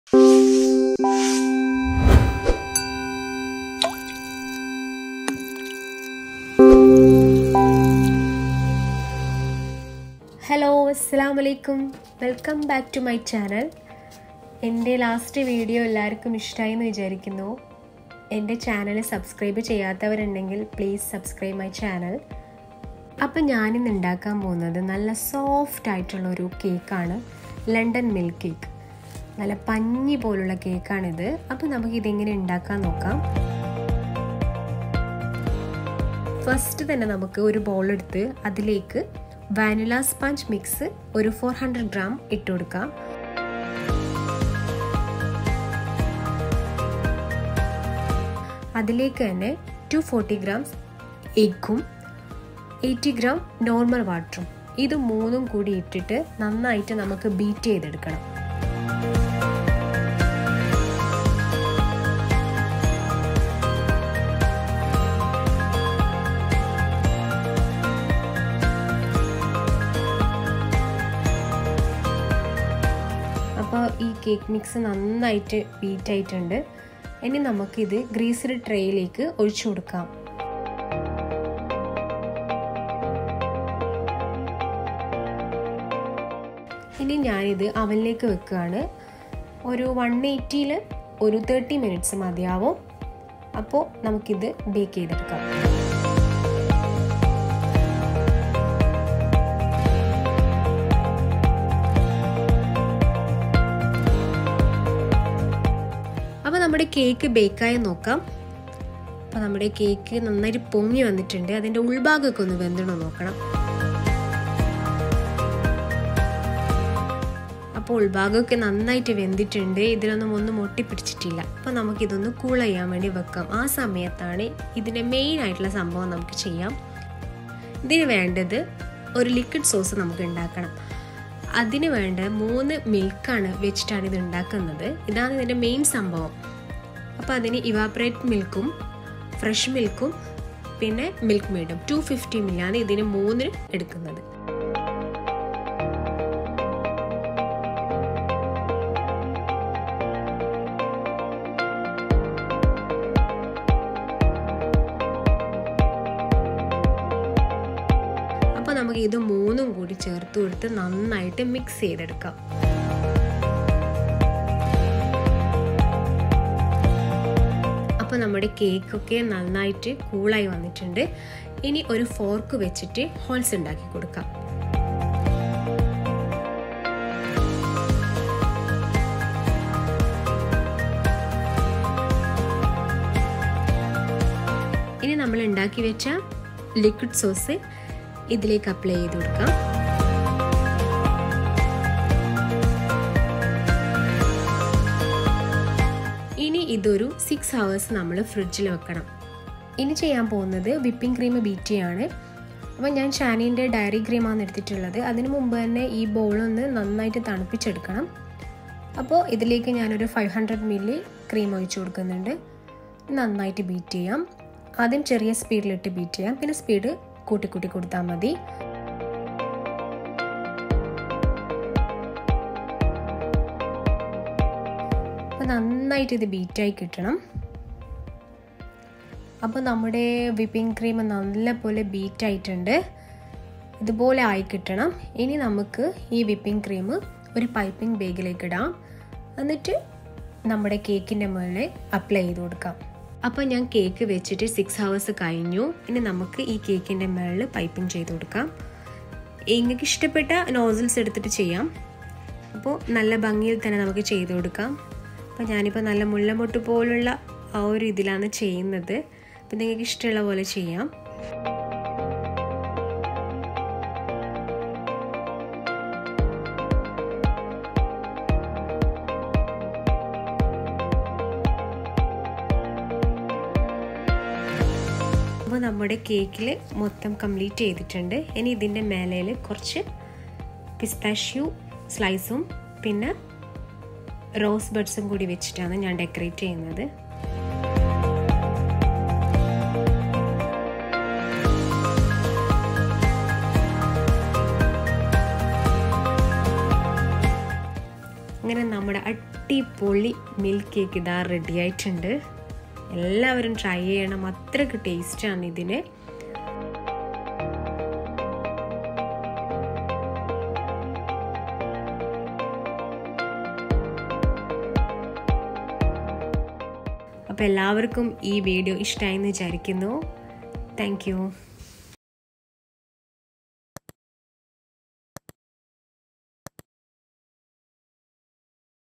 hello അസ്സാം വലൈക്കും welcome back to my channel എൻ്റെ ലാസ്റ്റ് വീഡിയോ എല്ലാവർക്കും ഇഷ്ടമായി എന്ന് വിചാരിക്കുന്നു എൻ്റെ ചാനൽ സബ്സ്ക്രൈബ് ചെയ്യാത്തവരുണ്ടെങ്കിൽ പ്ലീസ് സബ്സ്ക്രൈബ് മൈ ചാനൽ അപ്പം ഞാനിന്ന് ഉണ്ടാക്കാൻ പോകുന്നത് നല്ല സോഫ്റ്റ് ആയിട്ടുള്ള ഒരു കേക്കാണ് ലണ്ടൻ മിൽക്ക് കേക്ക് നല്ല പഞ്ഞി പോലുള്ള കേക്കാണിത് അപ്പോൾ നമുക്ക് ഇതെങ്ങനെ ഉണ്ടാക്കാൻ നോക്കാം ഫസ്റ്റ് തന്നെ നമുക്ക് ഒരു ബോൾ എടുത്ത് അതിലേക്ക് വാനില സ്പഞ്ച് മിക്സ് ഒരു ഫോർ ഹൺഡ്രഡ് ഗ്രാം ഇട്ട് കൊടുക്കാം അതിലേക്ക് തന്നെ ടു ഫോർട്ടി ഗ്രാംസ് എഗ്ഗും എയ്റ്റി ഗ്രാം നോർമൽ വാട്ടറും ഇത് മൂന്നും കൂടി ഇട്ടിട്ട് നന്നായിട്ട് നമുക്ക് ബീറ്റ് ചെയ്തെടുക്കണം അപ്പോൾ ഈ കേക്ക് മിക്സ് നന്നായിട്ട് ബീറ്റ് ആയിട്ടുണ്ട് ഇനി നമുക്കിത് ഗ്രീസ്ഡ് ട്രേയിലേക്ക് ഒഴിച്ചു കൊടുക്കാം ഇനി ഞാനിത് അവനിലേക്ക് വെക്കുകയാണ് ഒരു വൺ എയ്റ്റിയിൽ ഒരു തേർട്ടി മിനിറ്റ്സ് മതിയാവും അപ്പോൾ നമുക്കിത് ബേക്ക് ചെയ്തെടുക്കാം അപ്പോൾ നമ്മുടെ കേക്ക് ബേക്കായി നോക്കാം അപ്പോൾ നമ്മുടെ കേക്ക് നന്നായിട്ട് പൊങ്ങി വന്നിട്ടുണ്ട് അതിൻ്റെ ഉൾഭാഗമൊക്കെ ഒന്ന് വെന്തണോ നോക്കണം അപ്പോൾ ഉൾഭാഗമൊക്കെ നന്നായിട്ട് വെന്തിട്ടുണ്ട് ഇതിലൊന്നും ഒന്നും ഒട്ടിപ്പിടിച്ചിട്ടില്ല അപ്പോൾ നമുക്കിതൊന്ന് കൂൾ ചെയ്യാൻ വേണ്ടി വെക്കാം ആ സമയത്താണ് ഇതിൻ്റെ മെയിൻ ആയിട്ടുള്ള സംഭവം നമുക്ക് ചെയ്യാം ഇതിന് വേണ്ടത് ഒരു ലിക്വിഡ് സോസ് നമുക്ക് ഉണ്ടാക്കണം അതിന് വേണ്ട മൂന്ന് മിൽക്കാണ് വെച്ചിട്ടാണ് ഇത് ഉണ്ടാക്കുന്നത് ഇതാണ് ഇതിൻ്റെ മെയിൻ സംഭവം അപ്പോൾ അതിന് ഇവാപ്പറേറ്റ് മിൽക്കും ഫ്രഷ് മിൽക്കും പിന്നെ മിൽക്ക് മെയ്ഡും ടു ഫിഫ്റ്റി മില്ലാണ് ഇതിന് മൂന്നിന് എടുക്കുന്നത് അപ്പോൾ നമുക്ക് ഇത് മൂന്നും കൂടി ചേർത്ത് കൊടുത്ത് നന്നായിട്ട് മിക്സ് ചെയ്തെടുക്കാം അപ്പോൾ നമ്മുടെ കേക്കൊക്കെ നന്നായിട്ട് കൂളായി വന്നിട്ടുണ്ട് ഇനി ഒരു ഫോർക്ക് വെച്ചിട്ട് ഹോൾസ് ഉണ്ടാക്കി കൊടുക്കാം ഇനി നമ്മൾ ഉണ്ടാക്കി വെച്ച ലിക്വിഡ് സോസ് ഇതിലേക്ക് അപ്ലൈ ചെയ്ത് കൊടുക്കാം ഇനി ഇതൊരു സിക്സ് ഹവേഴ്സ് നമ്മൾ ഫ്രിഡ്ജിൽ വെക്കണം ഇനി ചെയ്യാൻ പോകുന്നത് വിപ്പിംഗ് ക്രീം ബീറ്റ് ചെയ്യാണ് അപ്പോൾ ഞാൻ ഷാനീൻ്റെ ഡയറി ക്രീമാണ് എടുത്തിട്ടുള്ളത് അതിന് മുമ്പ് തന്നെ ഈ ബോളൊന്ന് നന്നായിട്ട് തണുപ്പിച്ചെടുക്കണം അപ്പോൾ ഇതിലേക്ക് ഞാനൊരു ഫൈവ് ഹൺഡ്രഡ് മില്ലി ക്രീം ഒഴിച്ചു കൊടുക്കുന്നുണ്ട് നന്നായിട്ട് ബീറ്റ് ചെയ്യാം ആദ്യം ചെറിയ സ്പീഡിലിട്ട് ബീറ്റ് ചെയ്യാം പിന്നെ സ്പീഡ് കൂട്ടി കൂട്ടി കൊടുത്താൽ മതി അപ്പോൾ നന്നായിട്ട് ഇത് ബീറ്റായി കിട്ടണം അപ്പോൾ നമ്മുടെ വിപ്പിംഗ് ക്രീം നല്ലപോലെ ബീറ്റ് ആയിട്ടുണ്ട് ഇതുപോലെ ആയി കിട്ടണം ഇനി നമുക്ക് ഈ വിപ്പിംഗ് ക്രീം ഒരു പൈപ്പിംഗ് ബാഗിലേക്ക് ഇടാം എന്നിട്ട് നമ്മുടെ കേക്കിൻ്റെ മുകളിൽ അപ്ലൈ ചെയ്ത് കൊടുക്കാം അപ്പോൾ ഞാൻ കേക്ക് വെച്ചിട്ട് സിക്സ് ഹവേഴ്സ് കഴിഞ്ഞു ഇനി നമുക്ക് ഈ കേക്കിൻ്റെ മുകളിൽ പൈപ്പിംഗ് ചെയ്ത് കൊടുക്കാം നിങ്ങൾക്ക് ഇഷ്ടപ്പെട്ട നോസിൽസ് എടുത്തിട്ട് ചെയ്യാം അപ്പോൾ നല്ല ഭംഗിയിൽ തന്നെ നമുക്ക് ചെയ്ത് കൊടുക്കാം അപ്പോൾ ഞാനിപ്പോൾ നല്ല മുല്ലമൊട്ട് പോലുള്ള ആ ഒരു ഇതിലാണ് ചെയ്യുന്നത് അപ്പോൾ നിങ്ങൾക്ക് ഇഷ്ടമുള്ള പോലെ ചെയ്യാം അപ്പോൾ നമ്മുടെ കേക്കിൽ മൊത്തം കംപ്ലീറ്റ് ചെയ്തിട്ടുണ്ട് ഇനി ഇതിൻ്റെ മേലയിൽ കുറച്ച് പിസ്താഷ്യൂ സ്ലൈസും പിന്നെ റോസ് ബഡ്സും കൂടി വെച്ചിട്ടാണ് ഞാൻ ഡെക്കറേറ്റ് ചെയ്യുന്നത് അങ്ങനെ നമ്മുടെ അടിപൊളി അടിപൊളി മിൽക്ക് കേക്ക് ഇതാ റെഡി ആയിട്ടുണ്ട് എല്ലാവരും ട്രൈ ചെയ്യണം അത്രയ്ക്ക് ടേസ്റ്റാണ് ഇതിന് അപ്പോൾ എല്ലാവർക്കും ഈ വീഡിയോ ഇഷ്ടമായി എന്ന് വിചാരിക്കുന്നു താങ്ക്